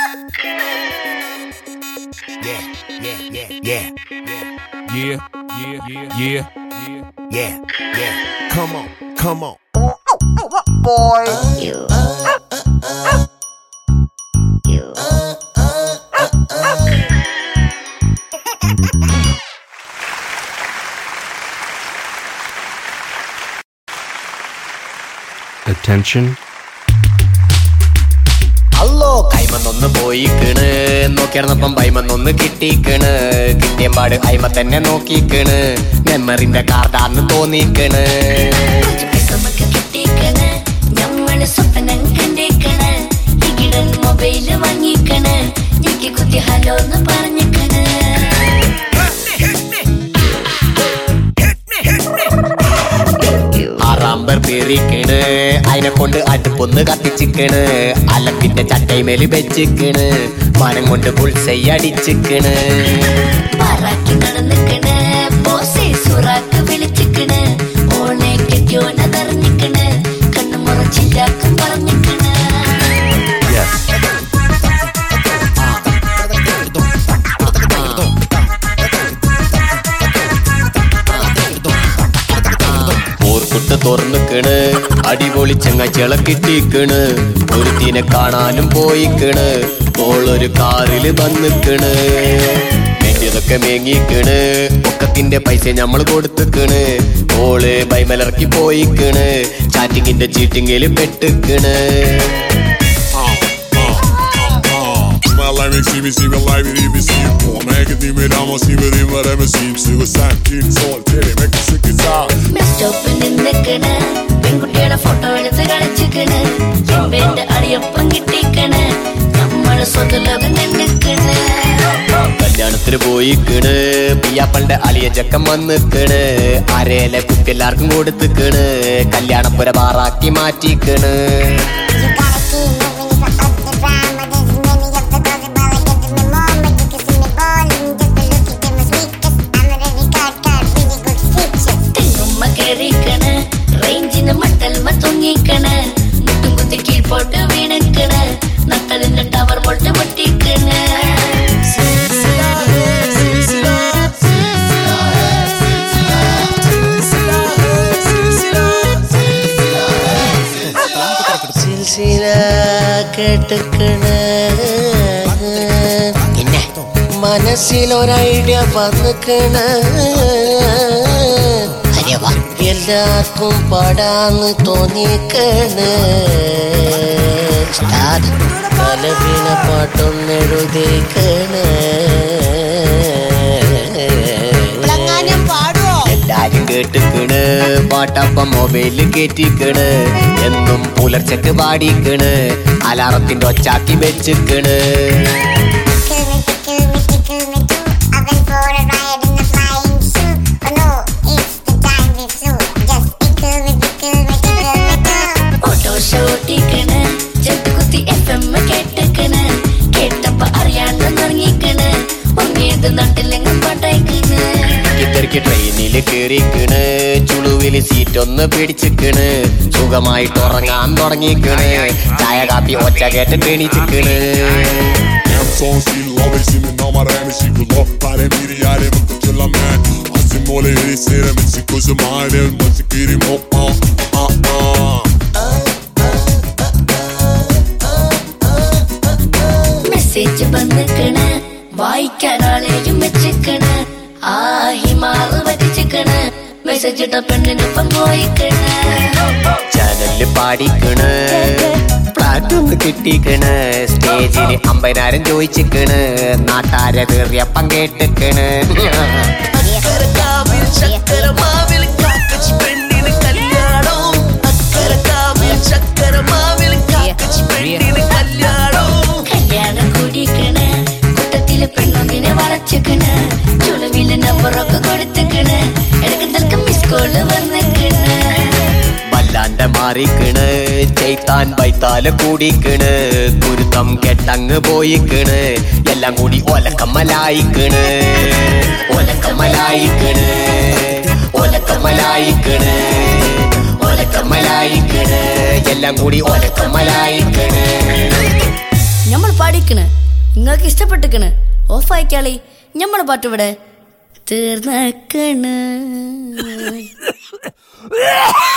Yeah, yeah, yeah, yeah, Yeah, yeah, yeah, yeah, yeah. yeah, yeah. Come on, come on. boy. You. You. Attention. അല്ലോ കൈമന്നൊന്ന് പോയിക്കണ് നോക്കിയർന്നപ്പം പൈമന്നൊന്ന് കിട്ടിക്കണ് കിട്ടിയമ്പാട് അയിമ തന്നെ നോക്കിക്കണ് മെമ്മറിന്റെ കാർഡാന്ന് തോന്നിക്കണ് നമുക്ക് കിട്ടിക്കണ് ഞമ്മള് സ്വപ്നം കണ്ടേക്കണ് ഇകിടൻ മൊബൈല് വാങ്ങിക്കണ് ഞെക്കി കുത്തി ഹലോ എന്ന് പറഞ്ഞിക്കണ് ആറാമ്പർ പേറിക്കണ് അതിനെ കൊണ്ട് അടുപ്പൊന്ന് കത്തിച്ചിക്കണ് അലപ്പിന്റെ ചട്ടൈമേല് വെച്ചിക്കണ് മനം കൊണ്ട് പുൾസൈ അടിച്ചിക്കണ് പാറാക്കി നടന്നിക്കണ് ബോസേ സുറാക്ക് വിളിച്ചിക്കണ് ഓണെ കെട്ടിയോനതറിഞ്ഞിക്കണ് കണ്ണു മുറച്ചില്ലാക്കും പറഞ്ഞിക്കണ് ഓർക്കുട്ട് തുറന്നിക്കണ് അടിപൊളി ചെങ്ങച്ചള കിട്ടിക്കണ് ഒരുത്തിനെ കാണാനും പോയിക്കണ് ഓളൊരു കാറില് വന്നിക്കണ് വേണ്ടിയതൊക്കെ മേങ്ങിക്കണ് ഒക്കത്തിന്റെ പൈസ ഞമ്മള് കൊടുത്തിക്കണ് ഓള് ബൈമലർക്കി പോയിക്കണ് ചാറ്റിങ്ങിന്റെ ചീറ്റിങ്ങില് പെട്ടിക്കണ് Smellar mig, skriver, skriver live i rivet, skriver på mig Driver ram och skriver in vad det med skriv Skriver sant, till sål, till det mycket sikkert sant bus സ്റ്റോപ്പിൽ നിന്നിക്കണ് പെൺകുട്ടിയുടെ ഫോട്ടോ എടുത്ത് കളിച്ചിക്കണ് എന്റെ അടിയൊപ്പം കിട്ടിക്കണ് നമ്മള് സ്വതലോകം കണ്ടിക്കണ് കല്യാണത്തിന് പോയിക്കണ് പിയാപ്പളുടെ അളിയ ചക്കം വന്നിക്കണ് അരയിലെ കുട്ടിയെല്ലാവർക്കും കൊടുത്തിക്കണ് കല്യാണപ്പുര ബാറാക്കി മാറ്റിക്കണ് തെങ്ങുമ്മ കേറിക്കണ് റേഞ്ചിന് മട്ടൽമ തൂങ്ങിക്കണ് മുട്ടും കുത്തി കീഴ്പോട്ട് വീണിക്കണ് നട്ടലിന്റെ ടവർ പൊട്ട് പൊട്ടിക്കണ് സിൽസില കേട്ടുക്കണ് പിന്നെ മനസ്സിലൊരു ഐഡിയ വന്നിക്കണ് അരെ വാ എല്ലാവർക്കും പാടാന്ന് തോന്നിക്കണ് ഉസ്താദ്. പലവിന പാട്ടൊന്നെഴുതിക്കണ് എല്ലാരും കേട്ടിക്കണ് പാട്ടപ്പം മൊബൈലിൽ കേറ്റിക്കണ് എന്നും പുലർച്ചക്ക് പാടിക്കണ് അലാറത്തിന്റെ ഒച്ചാക്കി വെച്ചിക്കണ് ഓട്ടോഷ ഓട്ടിക്കണ് ചെത്ത് കുത്തി എഫ് എം കേട്ടിക്കണ് കേട്ടപ്പ അറിയാണ്ട് തുടങ്ങിക്കണ് ഉറങ്ങിയത് നട്ടിലെങ്ങും പാട്ടായിക്കണ് ഇത്തരക്ക് ട്രെയിനിൽ കേറിക്കണ് ചുളുവില് സീറ്റ് ഒന്ന് പിടിച്ചിക്കണ് സുഖമായിട്ട് ഉറങ്ങാൻ തുടങ്ങിക്കണ് ചായ കാപ്പി ഒച്ച കേട്ട് എണീച്ചിക്കണ് En sån stil av en simen av marem Sikula, pare miri yare mukku chula man Asim mole hiri sere min sikku sumare Masikiri mo ah ah ah message വന്നിക്കണ് വായിക്കാൻ ആളെയും വെച്ചിക്കണ് ആ ഹിമാറ് വറ്റിച്ചിക്കണ് മെസ്സേജ് ഇട്ട പെണ്ണിനൊപ്പം പോയിക്കണ് ചാനലില് പാടിക്കണ് ഫ്ലാറ്റ് ഒന്ന് കിട്ടിക്കണ് സ്റ്റേജില് അമ്പതിനായിരം ചോദിച്ചിക്കണ് നാട്ടാരെ കയറിയ പങ്കേട്ടിക്കണ് അക്കരക്കാവിൽ ചക്കരമാവിൽ കാക്കച്ചി പെണ്ണിന് കല്യാണം അക്കരക്കാവിൽ ചക്കരമാവിൽ കാക്കച്ചി പെണ്ണിന് കല്യാണം കല്യാണം കൂടിക്കണ് കൂട്ടത്തില് പെണ്ണൊന്നിനെ വളച്ചിക്കണ് ചുളുവില് നമ്പറൊക്കെ കൊടുത്തിക്കണ് ഇടയ്ക്ക് തൽക്കം മിസ് കോള് വന്നിക്കണ് വല്ലാണ്ട് മാറിക്കണ് ചെയ്ത്താൻ വൈത്താല കൂടിക്കണ് കുരുത്തം കെട്ടങ്ങ് പോയിക്കണ് എല്ലാം കൂടി ഒലക്കമ്മലായിക്കണ് ഒലക്കമ്മലായിക്കണ് ഒലക്കമ്മലായിക്കണ് ഒലക്കമ്മലായിക്കണ് എല്ലാം കൂടി ഒലക്കമ്മലായിക്കണ് നമ്മൾ പാടിക്കണ് നിങ്ങൾക്ക് ഇഷ്ടപ്പെട്ടിക്കണ് ഓഫ് ആയിക്കാളി ഞമ്മളെ പാട്ട് ഇവിടെ തീർന്നക്കണ്